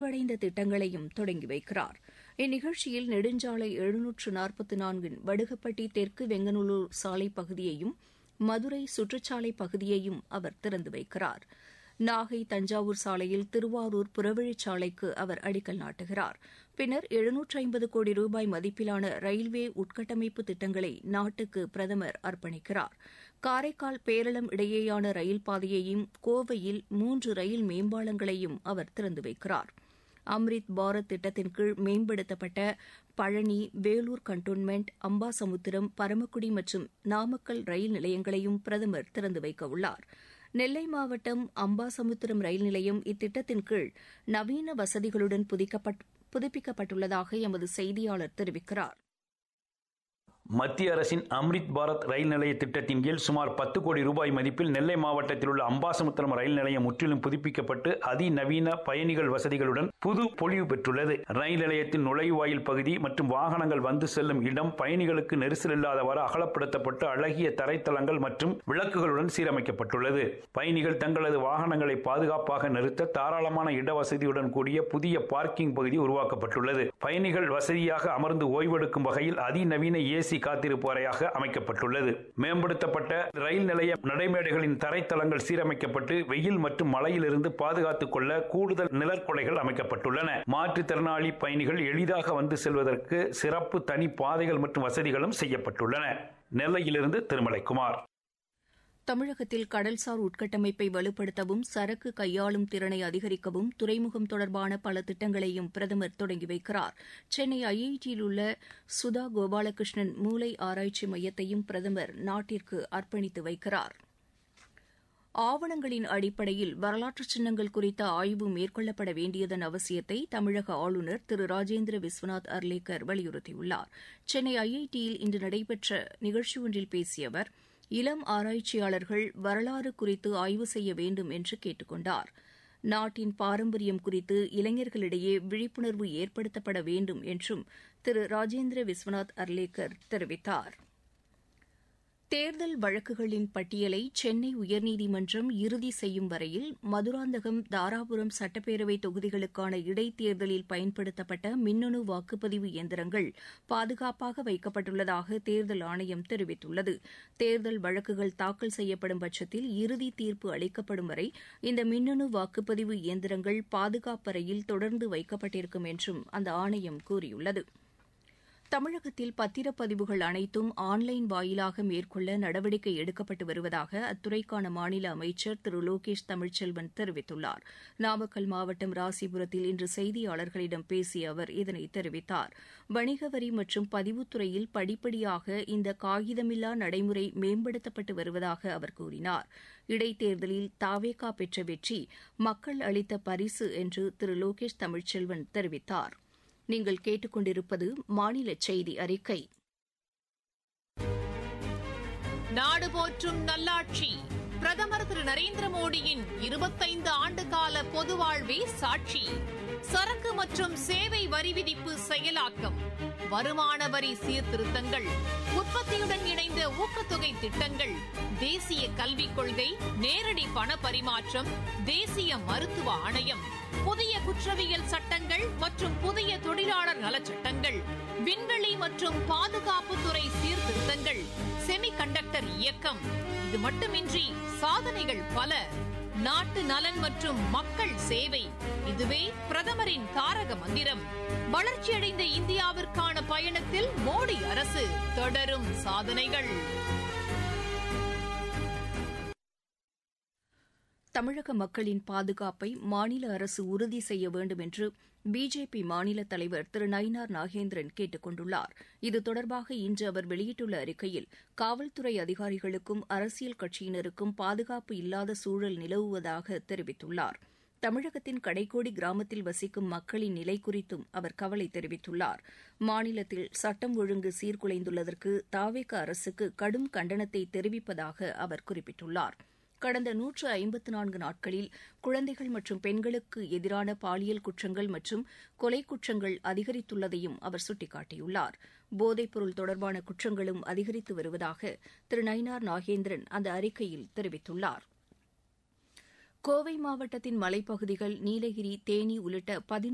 நிறைவடைந்த திட்டங்களையும் தொடங்கி வைக்கிறார் இந்நிகழ்ச்சியில் நெடுஞ்சாலை எழுநூற்று நாற்பத்தி நான்கின் வடுகப்பட்டி தெற்கு வெங்கநல்லூர் சாலை பகுதியையும் மதுரை சுற்றுச்சாலை பகுதியையும் அவர் திறந்து வைக்கிறார் நாகை தஞ்சாவூர் சாலையில் திருவாரூர் புறவழிச்சாலைக்கு அவர் அடிக்கல் நாட்டுகிறார் பின்னர் எழுநூற்று ஐம்பது கோடி ரூபாய் மதிப்பிலான ரயில்வே உட்கட்டமைப்பு திட்டங்களை நாட்டுக்கு பிரதமர் அர்ப்பணிக்கிறார் காரைக்கால் பேரளம் இடையேயான ரயில் பாதையையும் கோவையில் மூன்று ரயில் மேம்பாலங்களையும் அவர் திறந்து வைக்கிறார் அம்ரித் பாரத் திட்டத்தின் கீழ் மேம்படுத்தப்பட்ட பழனி வேலூர் கண்டோன்மெண்ட் அம்பாசமுத்திரம் பரமக்குடி மற்றும் நாமக்கல் ரயில் நிலையங்களையும் பிரதமர் திறந்து வைக்க உள்ளார் நெல்லை மாவட்டம் அம்பாசமுத்திரம் ரயில் நிலையம் இத்திட்டத்தின் கீழ் நவீன வசதிகளுடன் புதுப்பிக்கப்பட்டுள்ளதாக எமது செய்தியாளர் தெரிவிக்கிறார் மத்திய அரசின் அம்ரித் பாரத் ரயில் நிலைய திட்டத்தின் கீழ் சுமார் பத்து கோடி ரூபாய் மதிப்பில் நெல்லை மாவட்டத்தில் உள்ள அம்பாசமுத்திரம் ரயில் நிலையம் முற்றிலும் புதுப்பிக்கப்பட்டு அதிநவீன பயணிகள் வசதிகளுடன் புது பொலிவு பெற்றுள்ளது ரயில் நிலையத்தின் நுழைவாயில் பகுதி மற்றும் வாகனங்கள் வந்து செல்லும் இடம் பயணிகளுக்கு நெரிசல் இல்லாதவாறு அகலப்படுத்தப்பட்டு அழகிய தரைத்தளங்கள் மற்றும் விளக்குகளுடன் சீரமைக்கப்பட்டுள்ளது பயணிகள் தங்களது வாகனங்களை பாதுகாப்பாக நிறுத்த தாராளமான இடவசதியுடன் கூடிய புதிய பார்க்கிங் பகுதி உருவாக்கப்பட்டுள்ளது பயணிகள் வசதியாக அமர்ந்து ஓய்வெடுக்கும் வகையில் அதிநவீன ஏசி காத்திருப்பு அறையாக அமைக்கப்பட்டுள்ளது மேம்படுத்தப்பட்ட ரயில் நிலைய நடைமேடைகளின் தரைத்தளங்கள் சீரமைக்கப்பட்டு வெயில் மற்றும் மழையிலிருந்து பாதுகாத்துக் கொள்ள கூடுதல் நிழற்குடைகள் அமைக்கப்பட்டுள்ளன மாற்றுத்திறனாளி பயணிகள் எளிதாக வந்து செல்வதற்கு சிறப்பு தனி பாதைகள் மற்றும் வசதிகளும் செய்யப்பட்டுள்ளன நெல்லையிலிருந்து திருமலைக்குமார் தமிழகத்தில் கடல்சார் உட்கட்டமைப்பை வலுப்படுத்தவும் சரக்கு கையாளும் திறனை அதிகரிக்கவும் துறைமுகம் தொடர்பான பல திட்டங்களையும் பிரதமர் தொடங்கி வைக்கிறார் சென்னை ஐஐடியில் உள்ள சுதா கோபாலகிருஷ்ணன் மூளை ஆராய்ச்சி மையத்தையும் பிரதமர் நாட்டிற்கு அர்ப்பணித்து வைக்கிறார் ஆவணங்களின் அடிப்படையில் வரலாற்று சின்னங்கள் குறித்த ஆய்வு மேற்கொள்ளப்பட வேண்டியதன் அவசியத்தை தமிழக ஆளுநர் திரு ராஜேந்திர விஸ்வநாத் அர்லேக்கர் வலியுறுத்தியுள்ளார் சென்னை ஐஐடியில் இன்று நடைபெற்ற நிகழ்ச்சி ஒன்றில் பேசிய அவர் இளம் ஆராய்ச்சியாளர்கள் வரலாறு குறித்து ஆய்வு செய்ய வேண்டும் என்று கேட்டுக் கொண்டார் நாட்டின் பாரம்பரியம் குறித்து இளைஞர்களிடையே விழிப்புணர்வு ஏற்படுத்தப்பட வேண்டும் என்றும் திரு ராஜேந்திர விஸ்வநாத் அர்லேக்கர் தெரிவித்தார் தேர்தல் வழக்குகளின் பட்டியலை சென்னை உயர்நீதிமன்றம் இறுதி செய்யும் வரையில் மதுராந்தகம் தாராபுரம் சட்டப்பேரவை தொகுதிகளுக்கான இடைத்தேர்தலில் பயன்படுத்தப்பட்ட மின்னணு வாக்குப்பதிவு இயந்திரங்கள் பாதுகாப்பாக வைக்கப்பட்டுள்ளதாக தேர்தல் ஆணையம் தெரிவித்துள்ளது தேர்தல் வழக்குகள் தாக்கல் செய்யப்படும் பட்சத்தில் இறுதி தீர்ப்பு அளிக்கப்படும் வரை இந்த மின்னணு வாக்குப்பதிவு இயந்திரங்கள் பாதுகாப்பறையில் தொடர்ந்து வைக்கப்பட்டிருக்கும் என்றும் அந்த ஆணையம் கூறியுள்ளது தமிழகத்தில் பத்திரப்பதிவுகள் அனைத்தும் ஆன்லைன் வாயிலாக மேற்கொள்ள நடவடிக்கை எடுக்கப்பட்டு வருவதாக அத்துறைக்கான மாநில அமைச்சர் திரு லோகேஷ் தமிழ்ச்செல்வன் தெரிவித்துள்ளார் நாமக்கல் மாவட்டம் ராசிபுரத்தில் இன்று செய்தியாளர்களிடம் பேசிய அவர் இதனை தெரிவித்தார் வணிக வரி மற்றும் பதிவுத்துறையில் படிப்படியாக இந்த காகிதமில்லா நடைமுறை மேம்படுத்தப்பட்டு வருவதாக அவர் கூறினார் இடைத்தேர்தலில் தாவேகா பெற்ற வெற்றி மக்கள் அளித்த பரிசு என்று திரு லோகேஷ் தமிழ்ச்செல்வன் தெரிவித்தார் நீங்கள் கேட்டுக்கொண்டிருப்பது மாநில செய்தி அறிக்கை நாடு போற்றும் நல்லாட்சி பிரதமர் திரு நரேந்திர மோடியின் இருபத்தைந்து ஆண்டு கால பொது வாழ்வே சாட்சி சரக்கு மற்றும் சேவை வரி விதிப்பு செயலாக்கம் வருமான வரி சீர்திருத்தங்கள் உற்பத்தியுடன் இணைந்த ஊக்கத்தொகை திட்டங்கள் தேசிய கல்விக் கொள்கை நேரடி பண பரிமாற்றம் தேசிய மருத்துவ ஆணையம் புதிய குற்றவியல் சட்டங்கள் மற்றும் புதிய தொழிலாளர் நலச்சட்டங்கள் விண்வெளி மற்றும் பாதுகாப்புத்துறை சீர்திருத்தங்கள் செமி கண்டக்டர் இயக்கம் இது மட்டுமின்றி சாதனைகள் பல நாட்டு நலன் மற்றும் மக்கள் சேவை இதுவே பிரதமரின் தாரக மந்திரம் வளர்ச்சியடைந்த இந்தியாவிற்கான பயணத்தில் மோடி அரசு தொடரும் சாதனைகள் தமிழக மக்களின் பாதுகாப்பை மாநில அரசு உறுதி செய்ய வேண்டும் என்று பிஜேபி மாநில தலைவர் திரு நயினார் நாகேந்திரன் கேட்டுக் கொண்டுள்ளார் இது தொடர்பாக இன்று அவர் வெளியிட்டுள்ள அறிக்கையில் காவல்துறை அதிகாரிகளுக்கும் அரசியல் கட்சியினருக்கும் பாதுகாப்பு இல்லாத சூழல் நிலவுவதாக தெரிவித்துள்ளார் தமிழகத்தின் கடைக்கோடி கிராமத்தில் வசிக்கும் மக்களின் நிலை குறித்தும் அவர் கவலை தெரிவித்துள்ளார் மாநிலத்தில் சட்டம் ஒழுங்கு சீர்குலைந்துள்ளதற்கு தாவேக அரசுக்கு கடும் கண்டனத்தை தெரிவிப்பதாக அவர் குறிப்பிட்டுள்ளார் கடந்த நூற்று ஐம்பத்து நான்கு நாட்களில் குழந்தைகள் மற்றும் பெண்களுக்கு எதிரான பாலியல் குற்றங்கள் மற்றும் கொலை குற்றங்கள் அதிகரித்துள்ளதையும் அவர் சுட்டிக்காட்டியுள்ளார் போதைப்பொருள் தொடர்பான குற்றங்களும் அதிகரித்து வருவதாக திரு நயினார் நாகேந்திரன் அந்த அறிக்கையில் தெரிவித்துள்ளார் கோவை மாவட்டத்தின் மலைப்பகுதிகள் நீலகிரி தேனி உள்ளிட்ட பதினோரு